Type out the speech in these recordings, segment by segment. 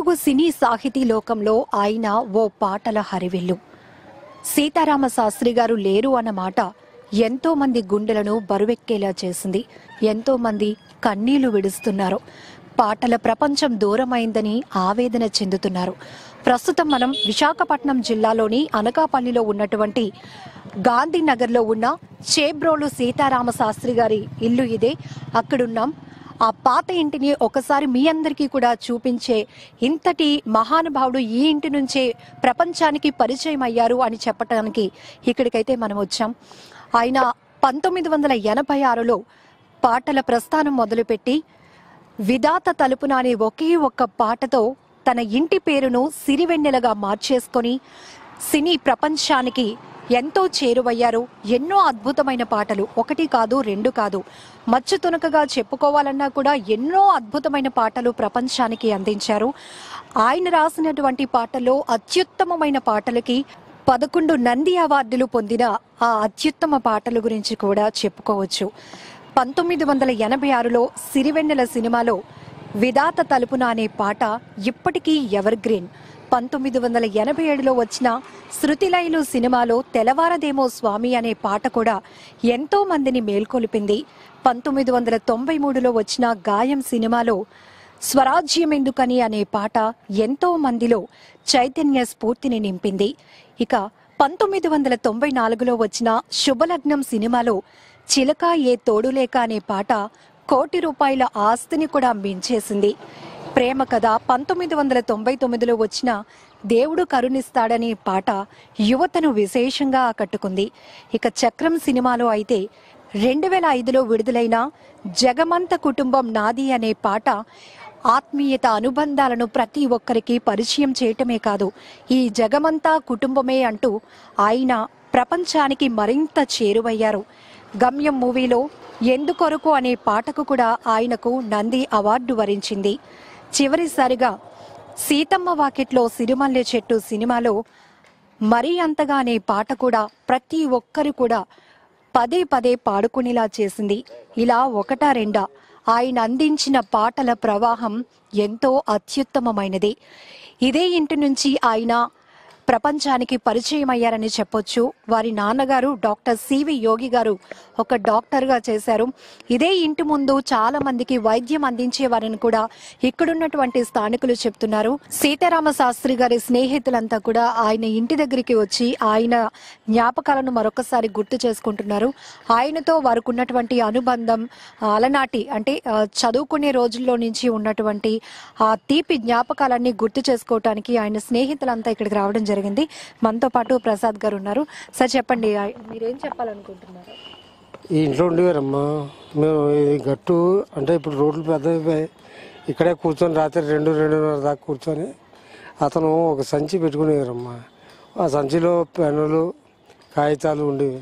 తెలుగు సినీ సాహితీ లోకంలో ఆయన ఓ పాటల హరివిల్లు సీతారామ శాస్త్రి గారు లేరు అన్న మాట ఎంతో మంది గుండెలను బరువెక్కేలా చేసింది ఎంతో మంది కన్నీళ్లు విడుస్తున్నారు పాటల ప్రపంచం దూరమైందని ఆవేదన చెందుతున్నారు ప్రస్తుతం మనం విశాఖపట్నం జిల్లాలోని అనకాపల్లిలో ఉన్నటువంటి గాంధీనగర్లో ఉన్న చేబ్రోలు సీతారామ శాస్త్రి గారి ఇల్లు ఇదే అక్కడున్నాం ఆ పాత ఇంటిని ఒకసారి మీ అందరికీ కూడా చూపించే ఇంతటి మహానుభావుడు ఈ ఇంటి నుంచే ప్రపంచానికి పరిచయం అయ్యారు అని చెప్పడానికి ఇక్కడికైతే మనం వచ్చాం ఆయన పంతొమ్మిది వందల ఎనభై ఆరులో పాటల ప్రస్థానం మొదలుపెట్టి విధాత తలుపున అనే ఒకే ఒక్క పాటతో తన ఇంటి పేరును సిరివెన్నెలగా మార్చేసుకొని సినీ ప్రపంచానికి ఎంతో చేరువయ్యారు ఎన్నో అద్భుతమైన పాటలు ఒకటి కాదు రెండు కాదు మచ్చు తునకగా చెప్పుకోవాలన్నా కూడా ఎన్నో అద్భుతమైన పాటలు ప్రపంచానికి అందించారు ఆయన రాసినటువంటి పాటల్లో అత్యుత్తమమైన పాటలకి పదకొండు నంది అవార్డులు పొందిన ఆ అత్యుత్తమ పాటల గురించి కూడా చెప్పుకోవచ్చు పంతొమ్మిది వందల ఎనభై ఆరులో సిరివెన్నెల సినిమాలో విధాత తలుపున అనే పాట ఇప్పటికీ ఎవర్ గ్రీన్ పంతొమ్మిది వందల ఎనభై ఏడులో వచ్చిన శృతిలయలు సినిమాలో తెలవారదేమో స్వామి అనే పాట కూడా ఎంతో మందిని మేల్కొలిపింది పంతొమ్మిది వందల తొంభై మూడులో వచ్చిన గాయం సినిమాలో స్వరాజ్యం ఎందుకని అనే పాట ఎంతో మందిలో చైతన్య స్ఫూర్తిని నింపింది ఇక పంతొమ్మిది వందల తొంభై నాలుగులో వచ్చిన శుభలగ్నం సినిమాలో చిలక ఏ తోడులేక అనే పాట కోటి రూపాయల ఆస్తిని కూడా మించేసింది ప్రేమ కథ పంతొమ్మిది వందల తొంభై తొమ్మిదిలో వచ్చిన దేవుడు కరుణిస్తాడనే పాట యువతను విశేషంగా ఆకట్టుకుంది ఇక చక్రం సినిమాలో అయితే రెండు వేల ఐదులో విడుదలైన జగమంత కుటుంబం నాది అనే పాట ఆత్మీయత అనుబంధాలను ప్రతి ఒక్కరికి పరిచయం చేయటమే కాదు ఈ జగమంతా కుటుంబమే అంటూ ఆయన ప్రపంచానికి మరింత చేరువయ్యారు గమ్యం మూవీలో ఎందుకొరకు అనే పాటకు కూడా ఆయనకు నంది అవార్డు వరించింది చివరిసారిగా సీతమ్మ వాకిట్లో సిరిమల్లె చెట్టు సినిమాలో మరీ అంతగా అనే పాట కూడా ప్రతి ఒక్కరు కూడా పదే పదే పాడుకునేలా చేసింది ఇలా ఒకటా రెండా ఆయన అందించిన పాటల ప్రవాహం ఎంతో అత్యుత్తమమైనది ఇదే ఇంటి నుంచి ఆయన ప్రపంచానికి పరిచయం అయ్యారని చెప్పొచ్చు వారి నాన్నగారు డాక్టర్ సివి యోగి గారు ఒక డాక్టర్గా చేశారు ఇదే ఇంటి ముందు చాలా మందికి వైద్యం అందించేవారని కూడా ఇక్కడున్నటువంటి స్థానికులు చెప్తున్నారు సీతారామ శాస్త్రి గారి స్నేహితులంతా కూడా ఆయన ఇంటి దగ్గరికి వచ్చి ఆయన జ్ఞాపకాలను మరొకసారి గుర్తు చేసుకుంటున్నారు ఆయనతో వారికి ఉన్నటువంటి అనుబంధం ఆ, అలనాటి అంటే ఆ, చదువుకునే రోజుల్లో నుంచి ఉన్నటువంటి ఆ తీపి జ్ఞాపకాలన్నీ గుర్తు చేసుకోవటానికి ఆయన స్నేహితులంతా ఇక్కడికి రావడం జరిగింది మనతో పాటు ప్రసాద్ గారు ఉన్నారు సార్ చెప్పండి ఆ- మీరేం చెప్పాలనుకుంటున్నారు ఈ ఇంట్లో ఉండేవారమ్మా మేము ఇది గట్టు అంటే ఇప్పుడు రోడ్లు పెద్దవి ఇక్కడే కూర్చొని రాత్రి రెండు రెండున్నర దాకా కూర్చొని అతను ఒక సంచి పెట్టుకునేవారమ్మా ఆ సంచిలో పెన్నులు కాగితాలు ఉండేవి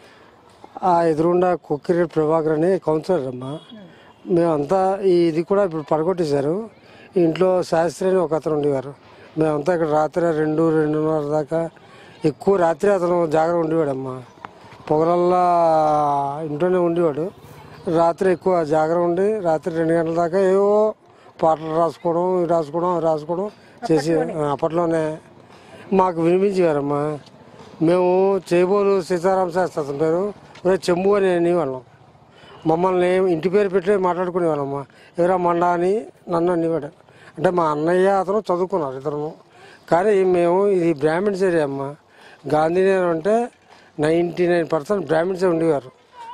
ఆ ఎదురుండా కుక్కిరి ప్రభాకర్ అని కౌన్సిలర్ అమ్మా మేమంతా ఈ ఇది కూడా ఇప్పుడు పడగొట్టేశారు ఈ ఇంట్లో శాస్త్రి అని ఒక అతను ఉండేవారు మేమంతా ఇక్కడ రాత్రి రెండు రెండున్నర దాకా ఎక్కువ రాత్రి అతను జాగ్రత్త ఉండేవాడమ్మా పొగలల్లా ఇంట్లోనే ఉండేవాడు రాత్రి ఎక్కువ జాగ్రత్త ఉండి రాత్రి రెండు గంటల దాకా ఏవో పాటలు రాసుకోవడం ఇవి రాసుకోవడం అవి రాసుకోవడం చేసి అప్పట్లోనే మాకు వినిపించేవారమ్మా మేము చేయబోలు సీతారామ శాస్త్రి అతని పేరు ఒరే చెంబు అని అనేవాళ్ళం మమ్మల్ని ఇంటి పేరు పెట్టి మాట్లాడుకునేవాళ్ళమ్మా ఎవరా మండా అని నన్ను అనేవాడు అంటే మా అన్నయ్య అతను చదువుకున్నారు ఇతను కానీ మేము ఇది బ్రాహ్మిన్స్ ఏరియా అమ్మ గాంధీనగర్ అంటే నైంటీ నైన్ పర్సెంట్ బ్రాహ్మిన్సే ఉండేవారు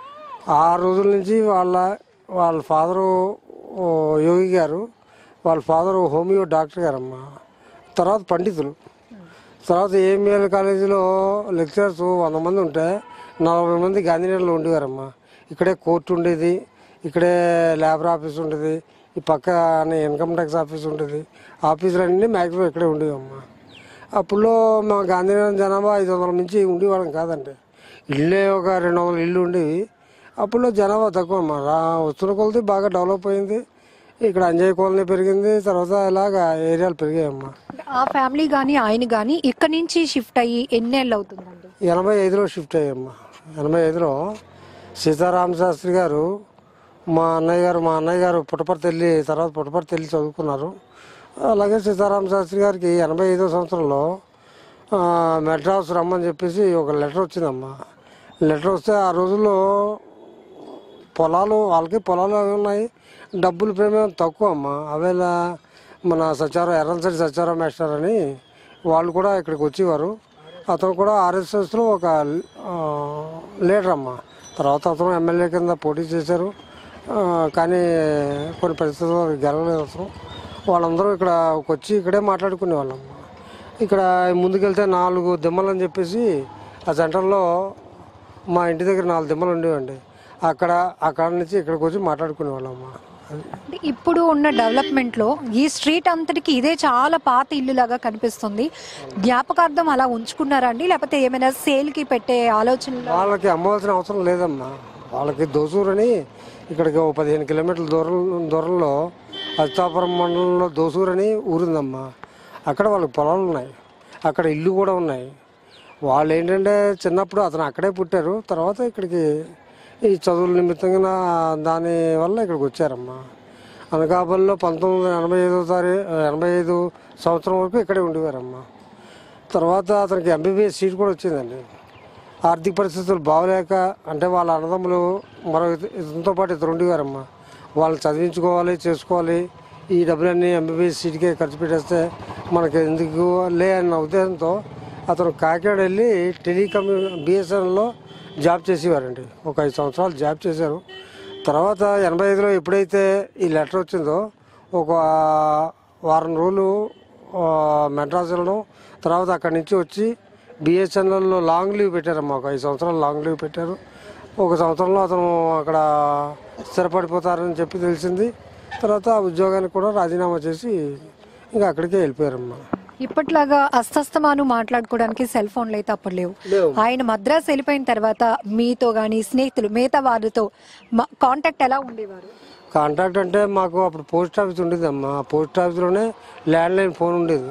ఆ రోజుల నుంచి వాళ్ళ వాళ్ళ ఫాదరు ఓ యోగి గారు వాళ్ళ ఫాదరు హోమియో డాక్టర్ గారమ్మ తర్వాత పండితులు తర్వాత ఏఎంఎల్ కాలేజీలో లెక్చరర్స్ వంద మంది ఉంటే నలభై మంది గాంధీనగర్లో ఉండేవారమ్మా ఇక్కడే కోర్టు ఉండేది ఇక్కడే లేబర్ ఆఫీస్ ఉండేది ఈ పక్క ఇన్కమ్ ట్యాక్స్ ఆఫీస్ ఉండేది ఆఫీసులన్నీ మ్యాక్సిమం ఇక్కడే ఉండేవమ్మా అప్పుడులో మా గాంధీనగర్ జనాభా ఐదు వందల నుంచి ఉండేవాళ్ళం కాదండి ఇళ్ళే ఒక రెండు వందల ఇల్లు ఉండేవి అప్పుడులో జనాభా తక్కువ అమ్మా రా వస్తున్న కొలది బాగా డెవలప్ అయింది ఇక్కడ అంజయ్ కాలనీ పెరిగింది తర్వాత ఇలాగా ఏరియాలు పెరిగాయమ్మా ఆ ఫ్యామిలీ గాని ఆయన గాని ఇక్కడి నుంచి షిఫ్ట్ అయ్యి ఎన్నేళ్ళు అవుతుందండి ఎనభై ఐదులో షిఫ్ట్ అయ్యమ్మా ఎనభై ఐదులో సీతారామ శాస్త్రి గారు మా అన్నయ్య గారు మా అన్నయ్య గారు పుట్టపర్తి వెళ్ళి తర్వాత పుట్టపర్తి వెళ్ళి చదువుకున్నారు అలాగే సీతారామ శాస్త్రి గారికి ఎనభై ఐదో సంవత్సరంలో ఆ, మెడ్రాస్ రమ్మని చెప్పేసి ఒక లెటర్ వచ్చిందమ్మా లెటర్ వస్తే ఆ రోజుల్లో పొలాలు వాళ్ళకి పొలాలు అవి ఉన్నాయి డబ్బులు ప్రేమ తక్కువ అమ్మ అవేళ మన సచారం ఎర్రంశెట్టి సచారం మాస్టర్ అని వాళ్ళు కూడా ఇక్కడికి వచ్చేవారు అతను కూడా ఆర్ఎస్ఎస్లో ఒక ఆ, లీడర్ అమ్మ తర్వాత అతను ఎమ్మెల్యే కింద పోటీ చేశారు ఆ, కానీ కొన్ని పరిస్థితుల్లో గెలవలేదు అతను వాళ్ళందరూ ఇక్కడ వచ్చి ఇక్కడే మాట్లాడుకునే వాళ్ళం ఇక్కడ ముందుకెళ్తే నాలుగు దిమ్మలు అని చెప్పేసి ఆ సెంటర్లో మా ఇంటి దగ్గర నాలుగు దిమ్మలు ఉండేవండి అక్కడ అక్కడ నుంచి ఇక్కడికి వచ్చి మాట్లాడుకునే వాళ్ళమ్మ అది అంటే ఇప్పుడు ఉన్న డెవలప్మెంట్ లో ఈ స్ట్రీట్ అంతటికి ఇదే చాలా పాత ఇల్లు లాగా కనిపిస్తుంది జ్ఞాపకార్థం అలా ఉంచుకున్నారా అండి లేకపోతే ఏమైనా సేల్ కి పెట్టే ఆలోచనలు వాళ్ళకి అమ్మవలసిన అవసరం లేదమ్మా వాళ్ళకి దోసూరు అని ఇక్కడికి ఒక పదిహేను కిలోమీటర్ల దూరం దూరంలో అచ్చాపురం మండలంలో దోసూరు అని ఊరుందమ్మా అక్కడ వాళ్ళకి పొలాలు ఉన్నాయి అక్కడ ఇల్లు కూడా ఉన్నాయి వాళ్ళు ఏంటంటే చిన్నప్పుడు అతను అక్కడే పుట్టారు తర్వాత ఇక్కడికి ఈ చదువుల నిమిత్తంగా నా- దాని వల్ల ఇక్కడికి వచ్చారమ్మా అనకాపల్లిలో పంతొమ్మిది వందల ఎనభై ఐదో తారీఖు ఎనభై ఐదు సంవత్సరం వరకు ఇక్కడే ఉండేవారమ్మా తర్వాత అతనికి ఎంబీబీఎస్ సీట్ కూడా వచ్చిందండి ఆర్థిక పరిస్థితులు బాగలేక అంటే వాళ్ళ అన్నదమ్ములు మరో ఇత- ఇతనితో పాటు ఇద్దరు ఉండేవారమ్మా వాళ్ళని చదివించుకోవాలి చేసుకోవాలి ఈ డబ్బులన్నీ ఎంబీబీఎస్ సీట్కే ఖర్చు పెట్టేస్తే మనకి ఎందుకు లే అన్న ఉద్దేశంతో అతను కాకినాడ వెళ్ళి టెలికమ్యూ బిఎస్ఎన్ఎల్లో జాబ్ చేసేవారండి ఒక ఐదు సంవత్సరాలు జాబ్ చేశారు తర్వాత ఎనభై ఐదులో ఎప్పుడైతే ఈ లెటర్ వచ్చిందో ఒక వారం రోజులు ఆ, మెడ్రాస్ వెళ్ళడం తర్వాత అక్కడి నుంచి వచ్చి బిఎస్ఎన్ఎల్లో లాంగ్ లీవ్ పెట్టారమ్మా ఒక ఐదు సంవత్సరాలు లాంగ్ లీవ్ పెట్టారు ఒక సంవత్సరంలో అతను అక్కడ స్థిరపడిపోతారని చెప్పి తెలిసింది తర్వాత ఆ ఉద్యోగానికి కూడా రాజీనామా చేసి ఇంకా అక్కడికే వెళ్ళిపోయారమ్మా ఇప్పట్లాగా అస్తస్తమాను మాట్లాడుకోవడానికి సెల్ ఫోన్లు అయితే అప్పుడు లేవు లేవు. ఆయన మద్రాసు వెళ్ళిపోయిన తర్వాత మీతో గాని స్నేహితులు మిగతా వారితో కాంటాక్ట్ ఎలా ఉండేవారు కాంటాక్ట్ అంటే మాకు అప్పుడు పోస్ట్ ఆఫీస్ ఉండేదమ్మా ఆ పోస్ట్ ఆఫీస్లోనే ల్యాండ్ లైన్ ఫోన్ ఉండేది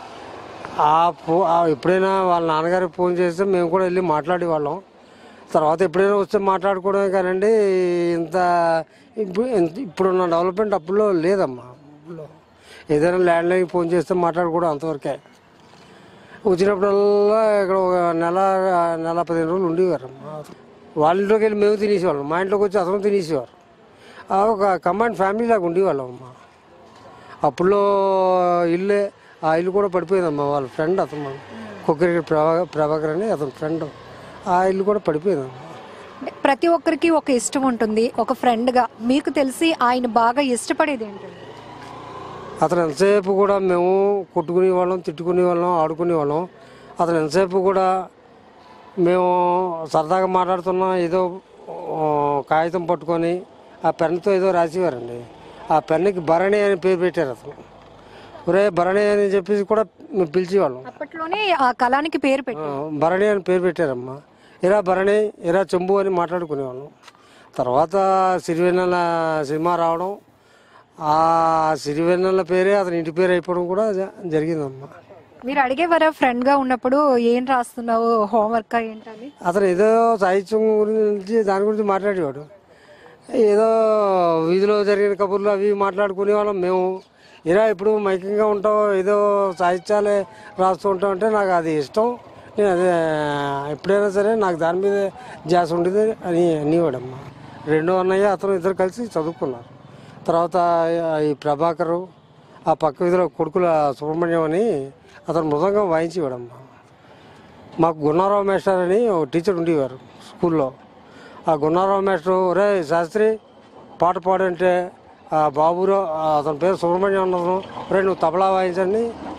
ఆ ఫో ఆ ఎప్పుడైనా వాళ్ళ నాన్నగారికి ఫోన్ చేస్తే మేము కూడా వెళ్ళి మాట్లాడేవాళ్ళం తర్వాత ఎప్పుడైనా వస్తే మాట్లాడుకోవడమే కానండి ఇంత ఇప్పుడు ఇంత- ఇప్పుడున్న డెవలప్మెంట్ అప్పుడులో లేదమ్మా అప్పుడులో ఏదైనా ల్యాండ్ లైన్ ఫోన్ చేస్తే మాట్లాడుకోవడం అంతవరకే వచ్చినప్పుడల్లా ఇక్కడ ఒక నెల నెల పదిహేను రోజులు ఉండేవారు వాళ్ళ ఇంట్లోకి వెళ్ళి మేము తినేసేవాళ్ళం మా ఇంట్లోకి వచ్చి అతను తినేసేవారు ఆ ఒక కంబైన్ ఫ్యామిలీ లాగా ఉండేవాళ్ళం అమ్మ అప్పుడులో ఇల్లే ఆ ఇల్లు కూడా పడిపోయిందమ్మా వాళ్ళ ఫ్రెండ్ అతను కుక్కరికి ప్రభా ప్రభాకర్ అని అతని ఫ్రెండ్ ఆ ఇల్లు కూడా పడిపోయిందమ్మా అంటే ప్రతి ఒక్కరికి ఒక ఇష్టం ఉంటుంది ఒక ఫ్రెండ్ గా మీకు తెలిసి ఆయన బాగా ఇష్టపడేది ఏంటండి అతను ఎంతసేపు కూడా మేము కొట్టుకునే వాళ్ళం తిట్టుకునే వాళ్ళం ఆడుకునే వాళ్ళం అతను ఎంతసేపు కూడా మేము సరదాగా మాట్లాడుతున్నాం ఏదో ఆ, కాగితం పట్టుకొని ఆ పెన్తో ఏదో రాసేవారండి ఆ పెన్నుకి భరణి అని పేరు పెట్టారు అతను ఒరే భరణి అని చెప్పేసి కూడా మేము పిలిచేవాళ్ళం అప్పట్లోనే ఆ కళానికి పేరు ఆ, పెట్టారు భరణి అని పేరు పెట్టారమ్మా ఇరా భరణి ఇరా చెంబు అని మాట్లాడుకునేవాళ్ళం తర్వాత సిరివెన్నెల సినిమా రావడం ఆ సిరివెన్నెల పేరే అతని ఇంటి పేరు అయిపోవడం కూడా జ- జరిగిందమ్మా మీరు అడిగేవారా ఫ్రెండ్ గా ఉన్నప్పుడు ఏం రాస్తున్నావు హోంవర్క్ ఏంటని అతను ఏదో సాహిత్యం గురించి దాని గురించి మాట్లాడేవాడు ఏదో వీధిలో జరిగిన కబుర్లు అవి మాట్లాడుకునే వాళ్ళం మేము ఇలా ఇప్పుడు మైకంగా ఉంటాం ఏదో సాహిత్యాలే రాస్తూ ఉంటాం అంటే నాకు అది ఇష్టం నేను అదే ఎప్పుడైనా సరే నాకు దాని మీద జాస్ ఉండేది అని అనేవాడమ్మా రెండో అన్నయ్య అతను ఇద్దరు కలిసి చదువుకున్నారు తర్వాత ఈ ప్రభాకరు ఆ పక్క వీధిలో కొడుకుల సుబ్రహ్మణ్యం అని అతను మృదంగం వాయించేవాడమ్మా మాకు గున్నారావు మేస్టర్ అని ఒక టీచర్ ఉండేవారు స్కూల్లో ఆ గున్నారావు మేస్టర్ ఒరే శాస్త్రి పాట పాడంటే ఆ బాబురావు ఆ అతని పేరు సుబ్రహ్మణ్యం అన్నదను ఒరే నువ్వు తబలా వాయించండి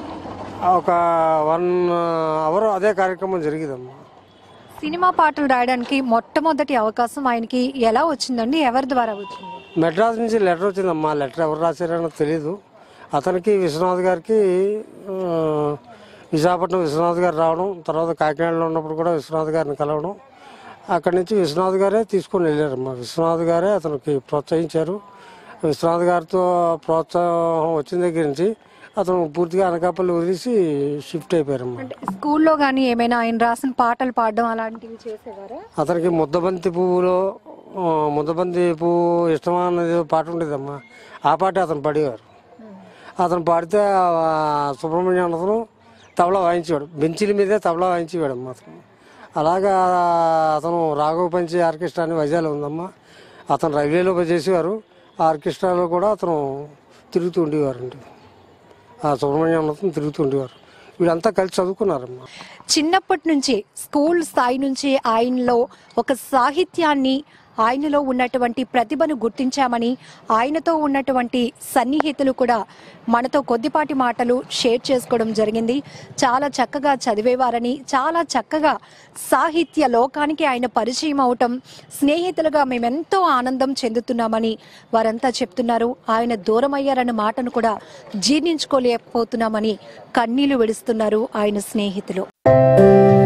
ఒక వన్ అవర్ అదే కార్యక్రమం జరిగేదమ్మా సినిమా పాటలు రాయడానికి మొట్టమొదటి అవకాశం ఆయనకి ఎలా వచ్చిందండి ఎవరి ద్వారా వచ్చింది మెడ్రాస్ నుంచి లెటర్ వచ్చిందమ్మా లెటర్ ఎవరు రాశారో తెలియదు అతనికి విశ్వనాథ్ గారికి ఆ, విశాఖపట్నం విశ్వనాథ్ గారు రావడం తర్వాత కాకినాడలో ఉన్నప్పుడు కూడా విశ్వనాథ్ గారిని కలవడం అక్కడి నుంచి విశ్వనాథ్ గారే తీసుకొని వెళ్ళారమ్మా విశ్వనాథ్ గారే అతనికి ప్రోత్సహించారు విశ్వనాథ్ గారితో ప్రోత్సాహం వచ్చిన దగ్గర నుంచి అతను పూర్తిగా అనకాపల్లి వదిలేసి షిఫ్ట్ అయిపోయారమ్మా అంటే స్కూల్లో కానీ ఏమైనా ఆయన రాసిన పాటలు పాడడం అలాంటివి చేసేవారా అతనికి ముద్దబంతి పువ్వులో ఆ, ముద్దబంతి పువ్వు ఇష్టమా అన్నది ఏదో పాట ఉండేదమ్మా ఆ పాట అతను పడేవారు అతను పాడితే ఆ సుబ్రహ్మణ్యం అతను తబలా వాయించేవాడు బెంచీల మీదే తబలా వాయించేవాడు అమ్మ అతను అలాగా అతను రాఘవ పంచి ఆర్కెస్ట్రా అని వైజాగ్లో ఉందమ్మా అతను రైల్వేలో చేసేవారు ఆ ఆర్కెస్ట్రాలో కూడా అతను తిరుగుతూ ఉండేవారండి ఆ సుబ్రహ్మణ్యం అతను తిరుగుతూ ఉండేవారు వీళ్ళంతా కలిసి చదువుకున్నారమ్మా చిన్నప్పటి నుంచి స్కూల్ స్థాయి నుంచి ఆయనలో ఒక సాహిత్యాన్ని ఆయనలో ఉన్నటువంటి ప్రతిభను గుర్తించామని ఆయనతో ఉన్నటువంటి సన్నిహితులు కూడా మనతో కొద్దిపాటి మాటలు షేర్ చేసుకోవడం జరిగింది చాలా చక్కగా చదివేవారని చాలా చక్కగా సాహిత్య లోకానికి ఆయన పరిచయం అవటం స్నేహితులుగా మేమెంతో ఆనందం చెందుతున్నామని వారంతా చెప్తున్నారు ఆయన దూరమయ్యారన్న మాటను కూడా జీర్ణించుకోలేకపోతున్నామని కన్నీళ్లు విడుస్తున్నారు ఆయన స్నేహితులు